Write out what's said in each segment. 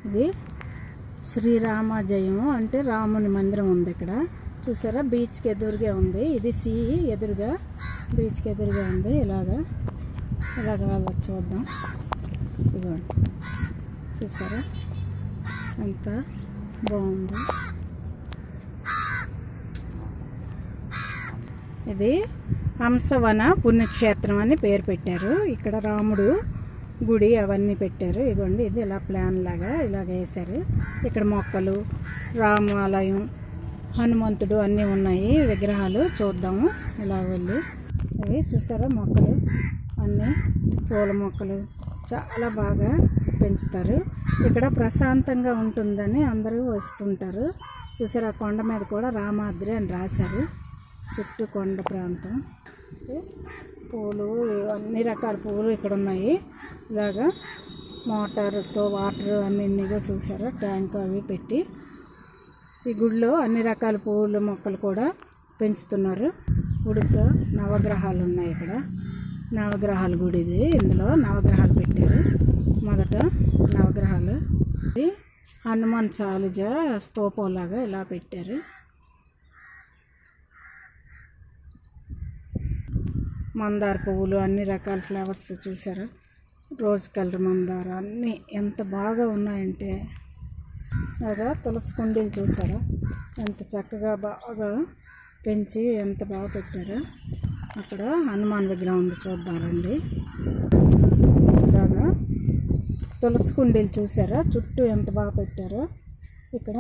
ఇది శ్రీరామ జయము అంటే రాముని మందిరం ఉంది ఇక్కడ చూసారా బీచ్కి ఎదురుగా ఉంది ఇది సీ ఎదురుగా బీచ్కి ఎదురుగా ఉంది ఇలాగా ఇలాగ వాళ్ళకి చూద్దాం ఇదిగోండి చూసారా ఎంత బాగుంది ఇది హంసవన పుణ్యక్షేత్రం అని పేరు పెట్టారు ఇక్కడ రాముడు గుడి అవన్నీ పెట్టారు ఇదిగోండి ఇది ఇలా ప్లాన్ లాగా ఇలాగ వేశారు ఇక్కడ మొక్కలు రామాలయం హనుమంతుడు అన్నీ ఉన్నాయి విగ్రహాలు చూద్దాము ఇలా వెళ్ళి ఇవి చూసారా మొక్కలు అన్నీ పూల మొక్కలు చాలా బాగా పెంచుతారు ఇక్కడ ప్రశాంతంగా ఉంటుందని అందరూ వస్తుంటారు చూసారా కొండ మీద కూడా రామాద్రి అని రాశారు చుట్టూ కొండ ప్రాంతం ఓకే. పూలు అన్ని రకాల పూలు ఇక్కడ ఉన్నాయి ఇలాగా మోటార్తో వాటర్ అన్నిగా చూసారా ట్యాంక్ అవి పెట్టి ఈ గుడిలో అన్ని రకాల పూల మొక్కలు కూడా పెంచుతున్నారు గుడితో నవగ్రహాలు ఉన్నాయి ఇక్కడ నవగ్రహాల గుడి ఇది ఇందులో నవగ్రహాలు పెట్టారు మొదట నవగ్రహాలు ఇది హనుమాన్ చాలుజ స్తూపంలాగా ఇలా పెట్టారు మందార పువ్వులు అన్ని రకాల ఫ్లవర్స్ చూసారా రోజ్ కలర్ మందార అన్నీ ఎంత బాగా ఉన్నాయంటే అలాగా తులసి కుండీలు చూసారా ఎంత చక్కగా బాగా పెంచి ఎంత బాగా పెట్టారో అక్కడ హనుమాన్ విగ్రహం ఉంది చూద్దాం రండి ఇలాగా తులసి కుండీలు చూసారా చుట్టూ ఎంత బాగా పెట్టారో ఇక్కడ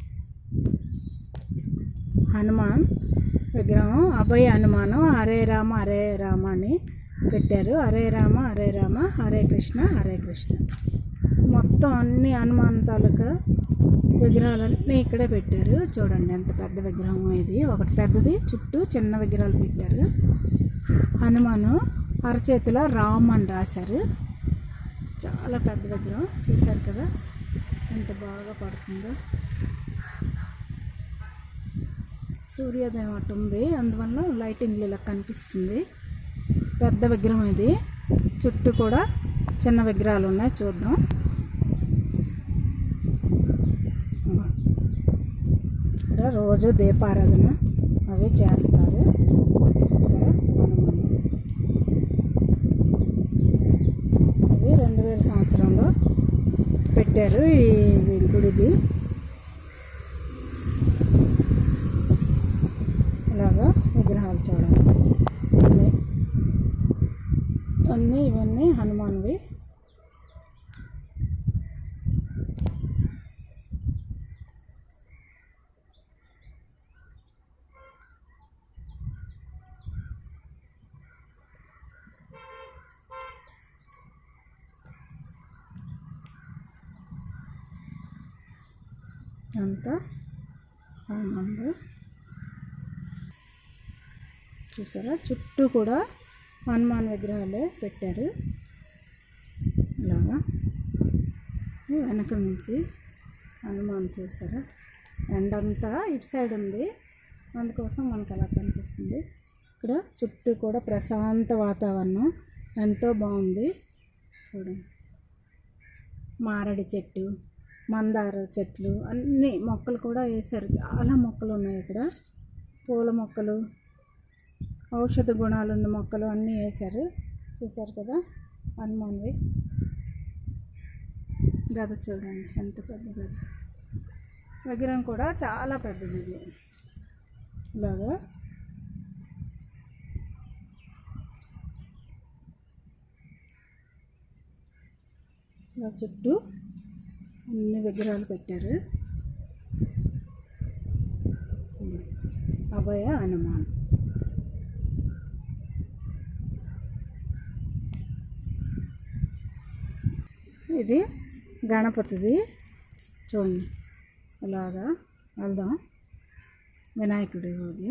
హనుమాన్ విగ్రహం అభయ హనుమానం హరే రామ హరే రామ అని పెట్టారు హరే రామ హరే రామ హరే కృష్ణ హరే కృష్ణ మొత్తం అన్ని హనుమాన్ తాలూకా విగ్రహాలన్నీ ఇక్కడే పెట్టారు చూడండి ఎంత పెద్ద విగ్రహం ఇది ఒకటి పెద్దది చుట్టూ చిన్న విగ్రహాలు పెట్టారు హనుమాను అరచేతిలో రామ్ అని రాశారు చాలా పెద్ద విగ్రహం చూశారు కదా ఎంత బాగా పడుతుందో సూర్యోదయం అటు ఉంది అందువల్ల లైటింగ్ ఇలా కనిపిస్తుంది పెద్ద విగ్రహం ఇది చుట్టూ కూడా చిన్న విగ్రహాలు ఉన్నాయి చూద్దాం ఇక్కడ రోజు దీపారాధన అవి చేస్తారు చూసారా హనుమాన్ ఇది రెండు వేల సంవత్సరంలో పెట్టారు ఈ గుడిది ఇలాగా విగ్రహాలు చూడండి అన్నీ అన్నీ ఇవన్నీ హనుమాన్వి అంతా హనుమాన్లు చూసారా చుట్టూ కూడా హనుమాన్ విగ్రహాలే పెట్టారు ఇలాగా ఈ వెనక నుంచి హనుమాన్ చూసారా ఎండంతా ఇటు సైడ్ ఉంది అందుకోసం మనకు అలా కనిపిస్తుంది ఇక్కడ చుట్టూ కూడా ప్రశాంత వాతావరణం ఎంతో బాగుంది చూడండి మారడి చెట్టు మందార చెట్లు అన్ని మొక్కలు కూడా వేశారు చాలా మొక్కలు ఉన్నాయి ఇక్కడ పూల మొక్కలు ఔషధ గుణాలు ఉన్న మొక్కలు అన్నీ వేశారు చూసారు కదా హనుమాన్వి గద చూడండి ఎంత పెద్ద గద విగ్రహం కూడా చాలా పెద్దది ఇది ఇలాగా ఇలా చుట్టూ అన్ని విగ్రహాలు పెట్టారు అభయ హనుమాన్ ఇది గణపతిది చూడండి ఇలాగా వెళ్దాం వినాయకుడి ఇది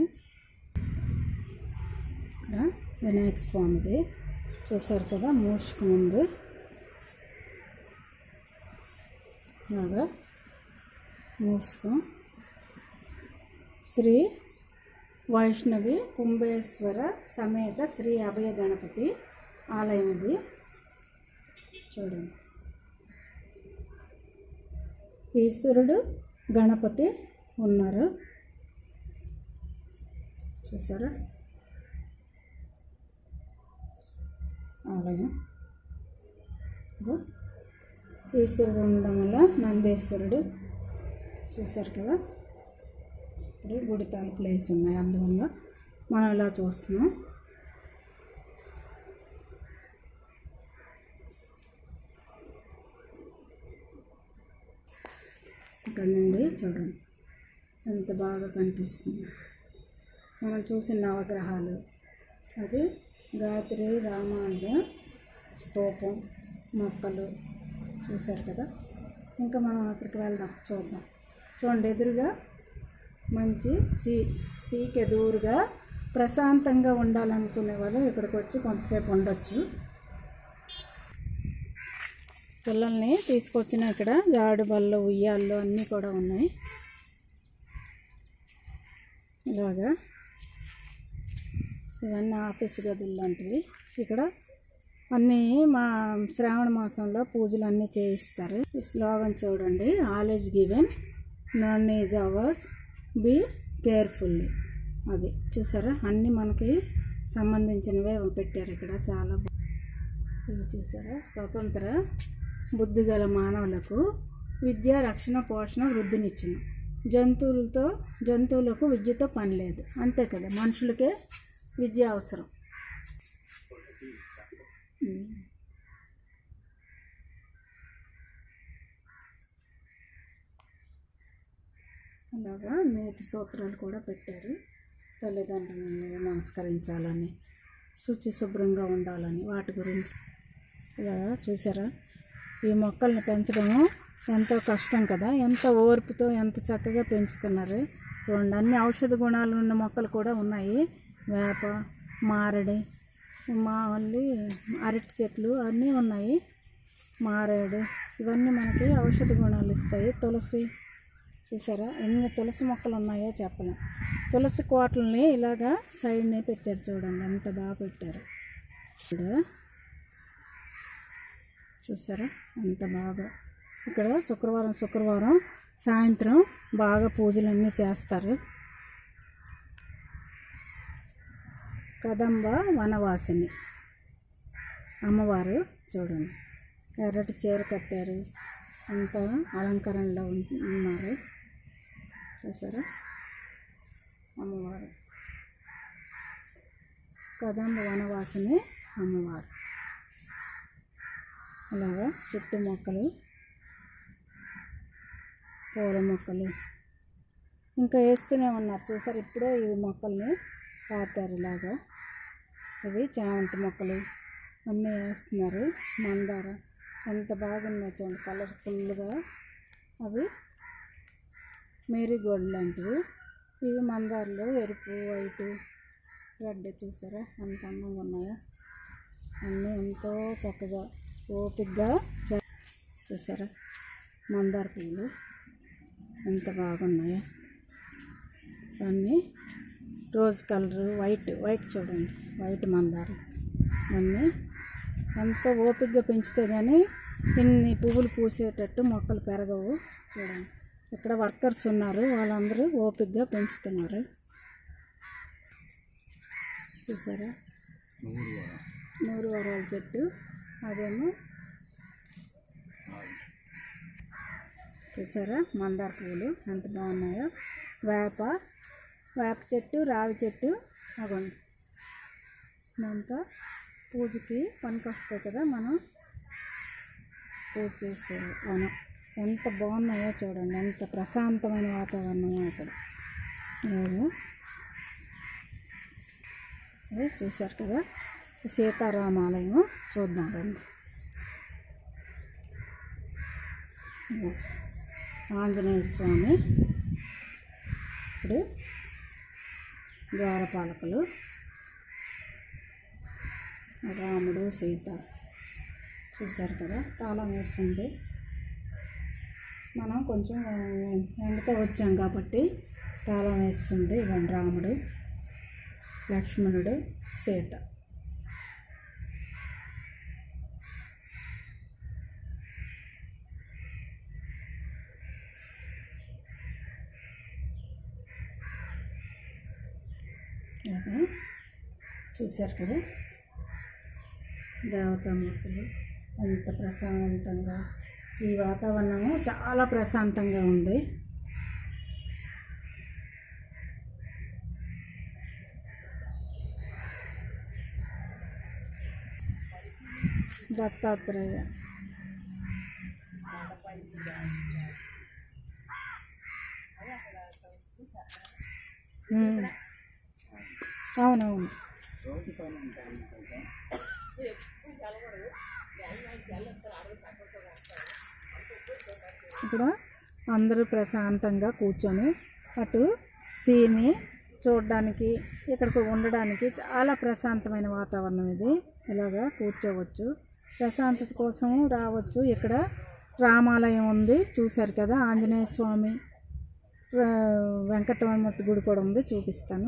ఇక్కడ వినాయక స్వామిది చూసారు కదా మూసుకు ఉంది ఇలాగా మూసుకం శ్రీ వైష్ణవి కుంభేశ్వర సమేత శ్రీ అభయ గణపతి ఆలయం ఇది చూడండి ఈశ్వరుడు గణపతి ఉన్నారు చూసారా ఆలయం ఇదిగో ఈశ్వరుడు ఉండడం వల్ల నందేశ్వరుడు చూశారు కదా ఇప్పుడు గుడి తలుపులు వేసి ఉన్నాయి అందువల్ల మనం ఇలా చూస్తున్నాం ఇక్కడ నుండి చూడండి ఎంత బాగా కనిపిస్తుంది మనం చూసిన నవగ్రహాలు అది గాయత్రి రామానుజ స్తూపం మొక్కలు చూశారు కదా ఇంకా మనం అక్కడికి వెళ్దాం చూద్దాం చూడండి ఎదురుగా మంచి సీ సీకి ఎదురుగా ప్రశాంతంగా ఉండాలనుకునే వాళ్ళు ఇక్కడికి వచ్చి కొంతసేపు ఉండొచ్చు పిల్లల్ని తీసుకొచ్చిన ఇక్కడ జాడు బళ్ళు ఉయ్యాళ్ళు అన్నీ కూడా ఉన్నాయి ఇలాగా ఇవన్నీ ఆఫీస్ గదులు లాంటివి ఇక్కడ అన్నీ మా శ్రావణ మాసంలో పూజలు అన్నీ చేయిస్తారు ఈ స్లోగన్ చూడండి all is given none is ours be careful అది చూసారా అన్నీ మనకి సంబంధించినవే పెట్టారు ఇక్కడ చాలా బా- ఇవి చూసారా స్వతంత్ర బుద్ధి గల మానవులకు విద్య రక్షణ పోషణ వృద్ధినిచ్చును జంతువులతో జంతువులకు విద్యతో పని లేదు అంతే కదా మనుషులకే విద్య అవసరం ఉమ్. అలాగా నేటి సూత్రాలు కూడా పెట్టారు తల్లిదండ్రులను నమస్కరించాలని శుచి శుభ్రంగా ఉండాలని వాటి గురించి ఇలా చూసారా ఈ మొక్కల్ని పెంచడం ఎంతో కష్టం కదా ఎంత ఓర్పుతో ఎంత చక్కగా పెంచుతున్నారు చూడండి అన్ని ఔషధ గుణాలు ఉన్న మొక్కలు కూడా ఉన్నాయి వేప మారడి మా మళ్ళీ అరటి చెట్లు అన్నీ ఉన్నాయి మారేడు ఇవన్నీ మనకి ఔషధ గుణాలు ఇస్తాయి తులసి చూసారా ఎన్ని తులసి మొక్కలు ఉన్నాయో చెప్పలేం తులసి కోటల్ని ఇలాగా సైడ్ని పెట్టారు చూడండి ఎంత బాగా పెట్టారు ఇక్కడ చూసారా ఎంత బాగా ఇక్కడ శుక్రవారం శుక్రవారం సాయంత్రం బాగా పూజలన్నీ చేస్తారు కదంబ వనవాసిని అమ్మవారు చూడండి ఎర్రటి చీర కట్టారు అంతా అలంకరణలో ఉం- ఉన్నారు చూసారా అమ్మవారు కదంబ వనవాసిని అమ్మవారు అలాగా చుట్టూ మొక్కలు పూల మొక్కలు ఇంకా వేస్తూనే ఉన్నారు చూసారు ఇప్పుడే ఈ మొక్కల్ని పాతారు ఇలాగా ఇవి చామంతి మొక్కలు అన్నీ వేస్తున్నారు మందార ఎంత బాగున్నాయి చూడండి కలర్ఫుల్గా అవి మేరీగోల్డ్ లాంటివి ఇవి మందారాలు ఎరుపు వైట్ రెడ్ చూసారా ఎంత అందంగా ఉన్నాయో అన్నీ ఎంతో చక్కగా ఓపిగ్గా చే- చూసారా మందార పువ్వులు ఎంత బాగున్నాయో అన్నీ రోజ్ కలర్ వైట్ వైట్ చూడండి వైట్ మందారం అన్నీ ఎంతో ఓపికగా పెంచితే కానీ ఇన్ని పువ్వులు పూసేటట్టు మొక్కలు పెరగవు చూడండి ఇక్కడ వర్కర్స్ ఉన్నారు వాళ్ళందరూ ఓపికగా పెంచుతున్నారు చూసారా నూరు వరాల చెట్టు అదేమో చూసారా మందార పువ్వులు ఎంత బాగున్నాయో వేప వేప చెట్టు రావి చెట్టు అగోండి ఇదంతా పూజకి పనికొస్తాయి కదా మనం పూజ చేసే వనం ఎంత బాగున్నాయో చూడండి ఎంత ప్రశాంతమైన వాతావరణం ఇక్కడ అలాగే అదే చూశారు కదా ఈ సీతారామాలయం చూద్దాం రండి ఇదిగో ఆంజనేయ స్వామి ఇప్పుడు ద్వారపాలకులు రాముడు సీత చూశారు కదా తాళం వేస్తుంది మనం కొంచెం ఎండతో వచ్చాం కాబట్టి తాళం వేస్తుంది ఇవ్వండి రాముడు లక్ష్మణుడు సీత ఇలాగా చూశారు కదా దేవతామూర్తులు ఎంత ప్రశాంతంగా ఈ వాతావరణము చాలా ప్రశాంతంగా ఉంది దత్తాత్రేయ ఉమ్. అవునవును ఇక్కడ అందరూ ప్రశాంతంగా కూర్చొని అటు సీని చూడడానికి ఇక్కడికి ఉండడానికి చాలా ప్రశాంతమైన వాతావరణం ఇది ఇలాగా కూర్చోవచ్చు ప్రశాంతత కోసం రావచ్చు ఇక్కడ రామాలయం ఉంది చూశారు కదా ఆంజనేయ స్వామి ఆ, వెంకటరమూర్తి గుడి కూడా ఉంది చూపిస్తాను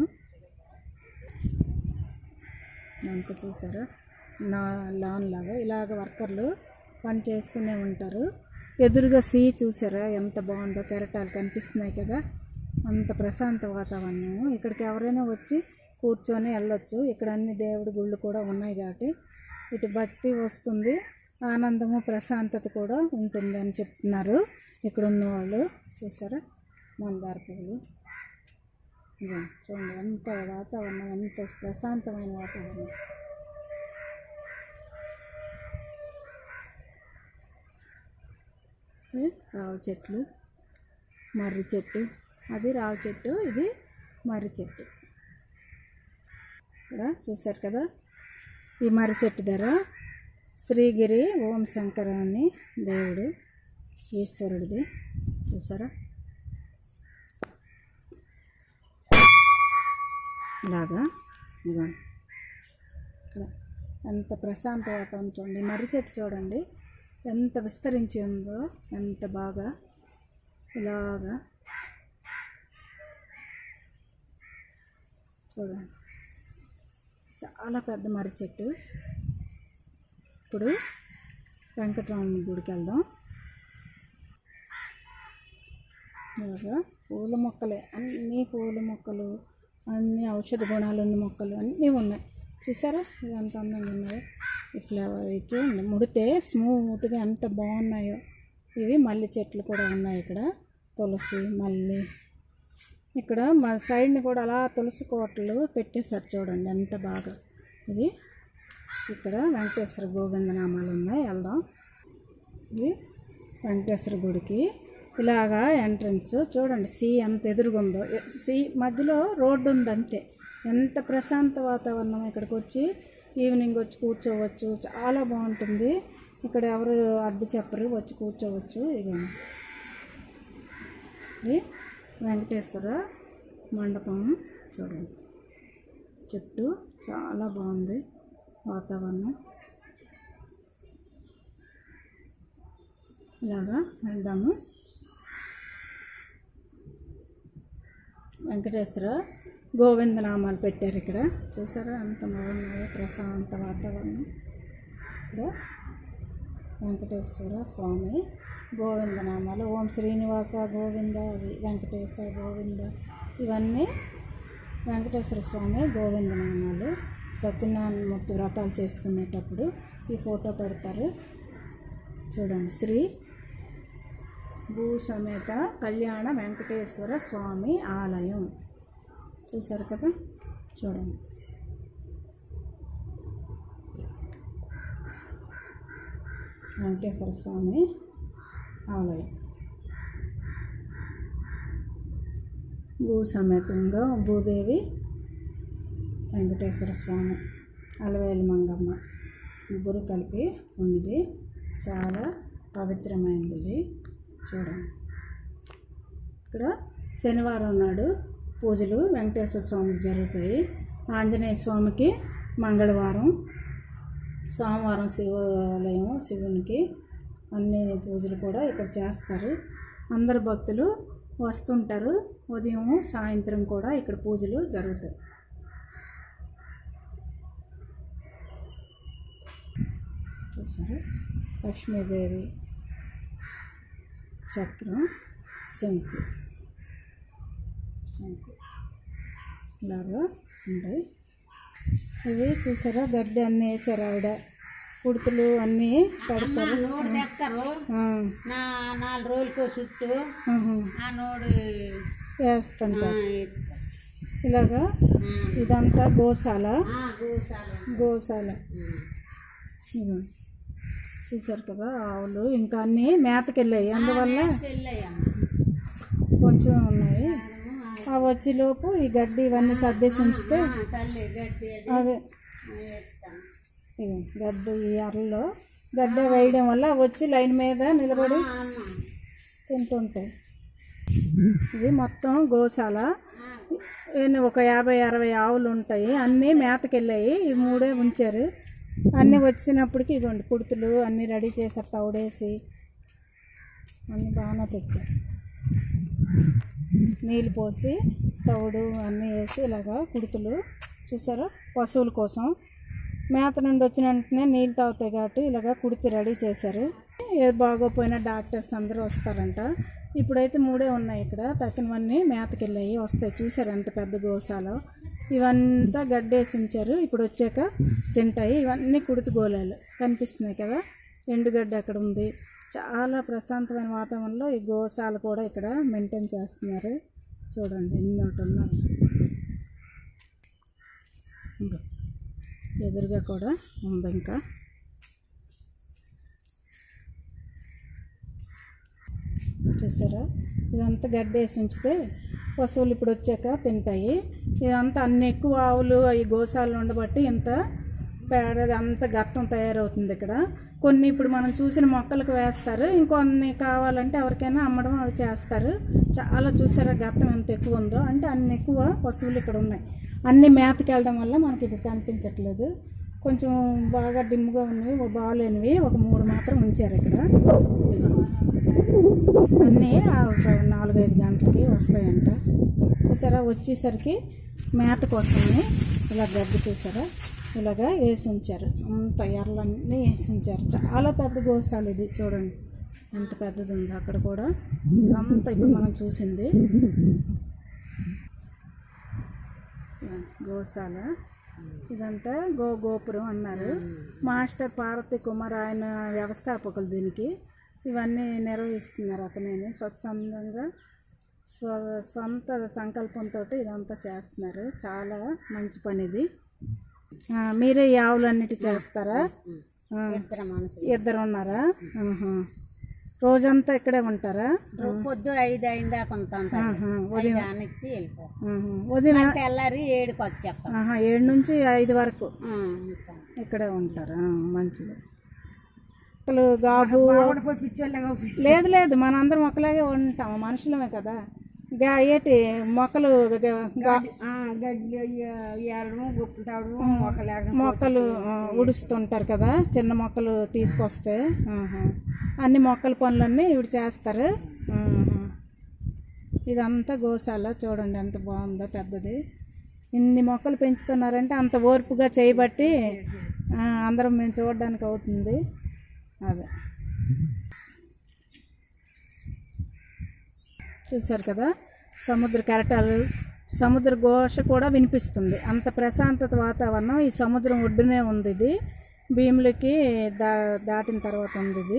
అంత చూసారా నా లాన్ లాగా ఇలాగ వర్కర్లు పని చేస్తూనే ఉంటారు ఎదురుగా సీ చూసారా ఎంత బాగుందో కెరటాలు కనిపిస్తున్నాయి కదా అంత ప్రశాంత వాతావరణం ఇక్కడికి ఎవరైనా వచ్చి కూర్చొని వెళ్ళొచ్చు ఇక్కడ అన్ని దేవుడి గుళ్ళు కూడా ఉన్నాయి కాబట్టి ఇటు భక్తి వస్తుంది ఆనందము ప్రశాంతత కూడా ఉంటుంది అని చెప్తున్నారు ఇక్కడ ఉన్న వాళ్ళు చూసారా మందార పువ్వులు ఇదిగో చూడండి ఎంత వాతావరణం ఎంత ప్రశాంతమైన వాతావరణం ఏ, రావి చెట్లు మర్రి చెట్టు అది రావి చెట్టు ఇది మర్రి చెట్టు ఇక్కడ చూశారు కదా ఈ మర్రి చెట్టు ధర శ్రీగిరి ఓం శంకర అని దేవుడు ఈశ్వరుడిది చూసారా ఇలాగా ఇదిగో ఇక్కడ ఎంత ప్రశాంత వాతావరణం చూడండి ఈ మర్రి చెట్టు చూడండి ఎంత విస్తరించి ఉందో ఎంత బాగా ఇలాగా చూడండి చాలా పెద్ద మర్రి చెట్టు ఇప్పుడు వెంకటరామ గుడికి వెళ్దాం ఇలాగా పూల మొక్కలే అన్ని పూల మొక్కలు అన్ని ఔషధ గుణాలు ఉన్న మొక్కలు అన్నీ ఉన్నాయి చూసారా ఇవి ఎంత అందంగా ఉన్నాయో ఈ ఫ్లవర్ ఇచ్చి ముడితే స్మూత్గా ఎంత బాగున్నాయో ఇవి మల్లె చెట్లు కూడా ఉన్నాయి ఇక్కడ తులసి మల్లి ఇక్కడ మా సైడ్ని కూడా అలా తులసి కోటలు పెట్టేశారు చూడండి ఎంత బాగా ఇది ఇక్కడ వెంకటేశ్వర గోవింద నామాలు ఉన్నాయి వెళ్దాం ఇది వెంకటేశ్వర గుడికి ఇలాగా ఎంట్రన్స్ చూడండి సీ ఎంత ఎదురుగుందో సీ మధ్యలో రోడ్డు ఉంది అంతే ఎంత ప్రశాంత వాతావరణం ఇక్కడికి వచ్చి ఈవినింగ్ వచ్చి కూర్చోవచ్చు చాలా బాగుంటుంది ఇక్కడ ఎవరు అడ్డు చెప్పరు వచ్చి కూర్చోవచ్చు ఇక ఇది వెంకటేశ్వర మండపం చూడండి చుట్టూ చాలా బాగుంది వాతావరణం ఇలాగా వెళ్దాము వెంకటేశ్వర గోవింద నామాలు పెట్టారు ఇక్కడ చూసారా అంత బాగున్నాయో ప్రశాంత వాతావరణం ఇక్కడ వెంకటేశ్వర స్వామి గోవింద నామాలు ఓం శ్రీనివాస గోవింద అవి వెంకటేశ గోవింద ఇవన్నీ వెంకటేశ్వర స్వామి గోవింద నామాలు సత్యనారాయణమూర్తి వ్రతాలు చేసుకునేటప్పుడు ఈ ఫోటో పెడతారు చూడండి శ్రీ భూ సమేత కళ్యాణ వెంకటేశ్వర స్వామి ఆలయం చూసారు కదా చూడండి వెంకటేశ్వర స్వామి ఆలయం భూ సమేతంగా భూదేవి వెంకటేశ్వర స్వామి అలవేలు మంగమ్మ ముగ్గురు కలిపి ఉంది చాలా పవిత్రమైనది ఇది చూడండి ఇక్కడ శనివారం నాడు పూజలు వెంకటేశ్వర స్వామికి జరుగుతాయి ఆంజనేయ స్వామికి మంగళవారం సోమవారం శివాలయం శివునికి అన్ని పూజలు కూడా ఇక్కడ చేస్తారు అందరు భక్తులు వస్తుంటారు ఉదయం సాయంత్రం కూడా ఇక్కడ పూజలు జరుగుతాయి చూసారు లక్ష్మీదేవి చక్రం శంకు శంకు ఇలాగా ఉంటాయి ఇవి చూసారా గడ్డి అన్నీ వేసారు ఆవిడ కుడుతులు అన్నీ పెడతారు నోడు తెస్తారు ఆ, నా నాలుగు రోజులకో చుట్టూ ఆహా, ఆ నోడు వేస్తుంటారు ఇలాగా ఇదంతా గోశాల గోశాల గోశాల ఇదిగో. చూసారు కదా ఆవులు ఇంకా అన్నీ మేతకెళ్ళాయి అందువల్ల వెళ్ళాయమ్మ కొంచెం ఉన్నాయి అవి వచ్చేలోపు ఈ గడ్డి ఇవన్నీ సర్దేసి ఉంచితే తల్లి గడ్డి అది అదే వేస్తాను ఇగో గడ్డి ఈ అరలో గడ్డ వేయడం వల్ల అవి వచ్చి లైన్ మీద నిలబడి అమ్మ తింటుంటాయి ఇది మొత్తం గోశాల ఈయన ఒక యాభై అరవై ఆవులు ఉంటాయి అన్నీ మేతకెళ్ళాయి ఈ మూడే ఉంచారు అన్నీ వచ్చినప్పటికి ఇదిగోండి కుడుతులు అన్నీ రెడీ చేశారు తౌడేసి అన్నీ బాగానే పెట్టారు నీళ్ళు పోసి తౌడు అన్నీ వేసి ఇలాగా కుడుతులు చూసారా పశువుల కోసం మేత నుండి వచ్చిన వెంటనే నీళ్ళు తాగుతాయి కాబట్టి ఇలాగా కుడితి రెడీ చేశారు ఏది బాగోపోయినా డాక్టర్స్ అందరూ వస్తారంట ఇప్పుడైతే మూడే ఉన్నాయి ఇక్కడ తక్కినవన్నీ మేతకెళ్ళాయి వస్తాయి చూసారు ఎంత పెద్ద గోశాలో ఇవంతా గడ్డేసి ఉంచారు ఇప్పుడు వచ్చాక తింటాయి ఇవన్నీ కుడితి గోళాలు కనిపిస్తున్నాయి కదా ఎండుగడ్డ అక్కడ ఉంది చాలా ప్రశాంతమైన వాతావరణంలో ఈ గోశాల కూడా ఇక్కడ మెయింటైన్ చేస్తున్నారు చూడండి ఎన్ని ఒకటి ఉన్నాయి ఇదిగో. ఎదురుగా కూడా ఉంది ఇంకా చూసారా ఇదంతా గడ్డేసి ఉంచితే పశువులు ఇప్పుడు వచ్చాక తింటాయి ఇదంతా అన్ని ఎక్కువ ఆవులు అవి గోశాలను ఉండబట్టి ఇంత పేడ అంత గత్తం తయారవుతుంది ఇక్కడ కొన్ని ఇప్పుడు మనం చూసిన మొక్కలకు వేస్తారు ఇంకొన్ని కావాలంటే ఎవరికైనా అమ్మడం అవి చేస్తారు చాలా చూసారా గత్తం ఎంత ఎక్కువ ఉందో అంటే అన్ని ఎక్కువ పశువులు ఇక్కడ ఉన్నాయి అన్ని మేతకి వెళ్ళడం వల్ల మనకి ఇప్పుడు కనిపించట్లేదు కొంచెం బాగా డిమ్గా ఉన్నవి ఓ బాగాలేనివి ఒక మూడు మాత్రం ఉంచారు ఇక్కడ ఇదిగో. అన్నీ ఆ ఒక నాలుగైదు గంటలకి వస్తాయంట చూసారా వచ్చేసరికి మేత కోసమని ఇలా గడ్డి చూసారా ఇలాగా వేసి ఉంచారు అంత ఎర్రలన్నీ వేసి ఉంచారు చాలా పెద్ద గోశాల ఇది చూడండి ఎంత పెద్దది ఉందో అక్కడ కూడా అంతా ఇప్పుడు మనం చూసింది గోశాల ఇదంతా గో గోపురం అన్నారు మాస్టర్ పార్వతి కుమార్ ఆయన వ్యవస్థాపకులు దీనికి ఇవన్నీ నిర్వహిస్తున్నారు అతనేని స్వచ్ఛందంగా స్వ సొంత సంకల్పంతో ఇదంతా చేస్తున్నారు చాలా మంచి పని ఇది ఆ, మీరే ఈ ఆవులన్నిటి చేస్తారా ఆ, ఇద్దరు మనుషులు ఇద్దరు ఉన్నారా ఆహా. రోజంతా ఇక్కడే ఉంటారా పొద్దు ఐదు అయిన దాకా ఉంటాం ఆహా. ఐదు ఆనిచ్చి వెళ్ళిపోతాం ఆహా. ఉదయం తెల్లారి ఏడుకి వచ్చేస్తాం ఆహా, ఏడు నుంచి ఐదు వరకు ఆ, ఉంటాం. ఇక్కడే ఉంటారు ఆ, మంచిది అసలు గాబు లేదు లేదు మనందరం ఒకలాగే ఉంటాం మనుషులమే కదా గా ఏటి మొక్కలు గ- గా- గడ్డి ఏడము గుప్పు తాడు మొక్కలేక మొక్కలు ఆ, ఉడుస్తుంటారు కదా చిన్న మొక్కలు తీసుకొస్తే ఆహా. అన్ని మొక్కల పనులన్నీ ఇవి చేస్తారు ఆహా. ఇదంతా గోశాల చూడండి ఎంత బాగుందో పెద్దది ఇన్ని మొక్కలు పెంచుతున్నారంటే అంత ఓర్పుగా చేయబట్టి ఆ, అందరం మేము చూడడానికి అవుతుంది అదే చూశారు కదా సముద్ర కెరటాలు సముద్ర ఘోష కూడా వినిపిస్తుంది అంత ప్రశాంతత వాతావరణం ఈ సముద్రం ఒడ్డునే ఉంది ఇది భీములకి దా దాటిన తర్వాత ఉంది ఇది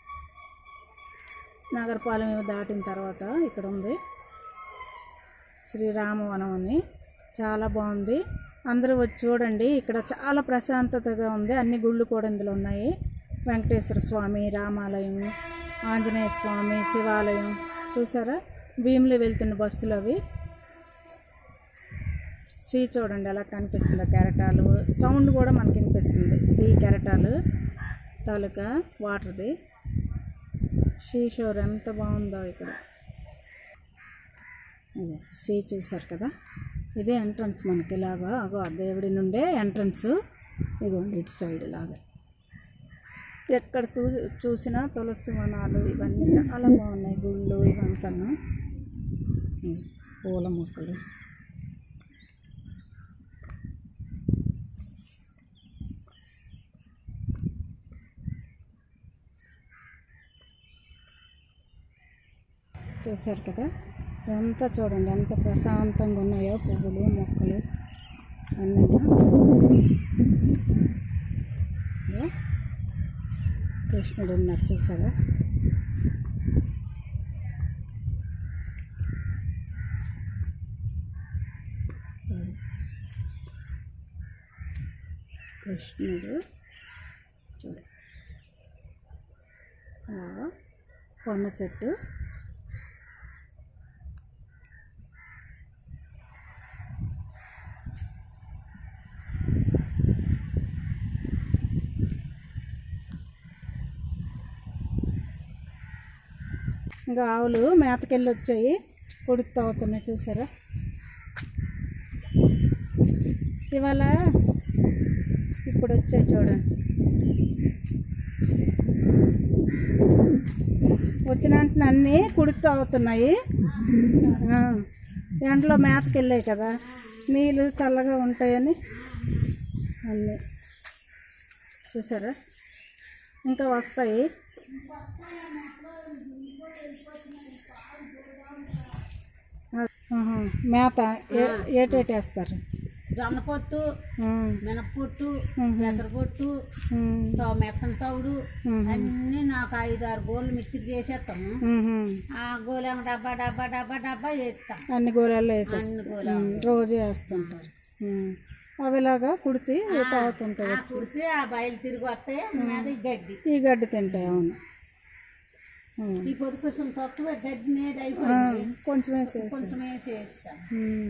నగరపాలెం ఏమో దాటిన తర్వాత ఇక్కడ ఉంది శ్రీరామవనం అని చాలా బాగుంది అందరూ వచ్చి చూడండి ఇక్కడ చాలా ప్రశాంతతగా ఉంది అన్ని గుళ్ళు కూడా ఇందులో ఉన్నాయి వెంకటేశ్వర స్వామి రామాలయం ఆంజనేయ స్వామి శివాలయం చూసారా భీములు వెళ్తున్న బస్సులు అవి సీ చూడండి ఎలా కనిపిస్తుందో కెరటాలు సౌండ్ కూడా మనకి వినిపిస్తుంది సీ కెరటాలు తాలూకా వాటర్ది సీ షోర్ ఎంత బాగుందో ఇక్కడ ఇదే సీ చూసారు కదా ఇదే ఎంట్రన్స్ మనకి ఇలాగా అగో ఆ దేవుడి నుండే ఎంట్రన్స్ ఇదిగోండి ఇటు సైడ్ ఇలాగా ఎక్కడ చూ చూసినా తులసి వనాలు ఇవన్నీ చాలా బాగున్నాయి గుళ్ళు ఇవంతా పూల మొక్కలు చూశారు కదా ఇదంతా చూడండి ఎంత ప్రశాంతంగా ఉన్నాయో పువ్వులు మొక్కలు అన్నీ కృష్ణుడు ఉన్నారు చూసారా కృష్ణుడు చూడు ఆ, పొన్న చెట్టు ఇంకా ఆవులు మేతకెళ్ళి వచ్చాయి కొడుకుతూ అవుతున్నాయి చూసారా ఇవాళ ఇప్పుడు వచ్చాయి చూడండి వచ్చిన వెంటనే అన్నీ కుడుతూ అవుతున్నాయి ఆ, ఎండలో మేతకి వెళ్ళాయి కదా నీళ్ళు చల్లగా ఉంటాయని అన్నీ చూసారా ఇంకా వస్తాయి ఆహా, మేత ఏ- ఏటేటి వేస్తారు జొన్న పొట్టు ఆ, మినప్పొట్టు మ్మ్. పెసరపొట్టు ఉమ్, తో మెత్తన తౌడు మ్మ్. అన్నీ నాకు ఐదు ఆరు గోళ్ళు మిక్సీ చేసేస్తాము ఉహు. ఆ గోళం డబ్బా డబ్బా డబ్బా డబ్బా వేస్తాం అన్ని గోళాల్లో అన్ని వేసేస్తారు గోళం ఉమ్, రోజు వేస్తుంటారు ఉమ్. అవిలాగా కుడితి తాగుతుంటాయి ఆ కుడితే ఆ బయలు తిరిగి వస్తాయి మీద ఈ గడ్డి ఈ గడ్డి తింటాయి అవును ఉమ్. ఈ పొద్దు కొంచెం తక్కువ గడ్డి నేది ఆ, అయిపోయింది కొంచెం వేసేసి కొంచెం వేసేస్తాం ఉమ్.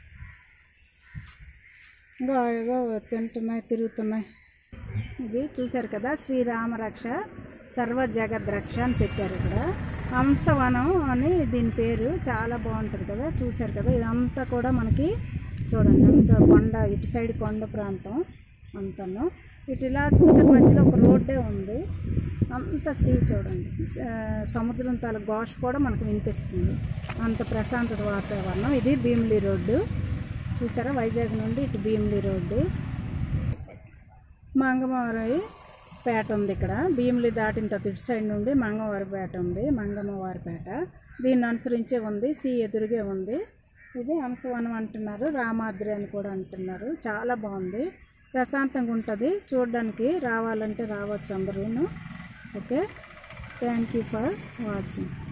ఇంకా ఇగో తింటున్నాయి తిరుగుతున్నాయి ఇది చూశారు కదా శ్రీరామరక్ష సర్వ జగద్రక్ష అని పెట్టారు ఇక్కడ హంసవనం అని దీని పేరు చాలా బాగుంటుంది కదా చూశారు కదా ఇదంతా కూడా మనకి చూడండి అంత కొండ ఇటు సైడ్ కొండ ప్రాంతం అంతను ఇటు ఇలా చూసే మధ్యలో ఒక రోడ్డే ఉంది అంత సీ చూడండి ఆ, సముద్రం తల ఘోష కూడా మనకు వినిపిస్తుంది అంత ప్రశాంతత వాతావరణం ఇది భీమిలి రోడ్డు చూసారా వైజాగ్ నుండి ఇటు భీమిలి రోడ్డు మంగమవారి పేట ఉంది ఇక్కడ భీమిలి దాటిన తర్వాత ఇటు సైడ్ నుండి మంగమవారి పేట ఉంది మంగమ్మవారి పేట దీన్ని అనుసరించే ఉంది సి ఎదురుగే ఉంది ఇది హంసవనం అంటున్నారు రామాద్రి అని కూడా అంటున్నారు చాలా బాగుంది ప్రశాంతంగా ఉంటుంది చూడడానికి రావాలంటే రావచ్చు అందరూను okay thank you for watching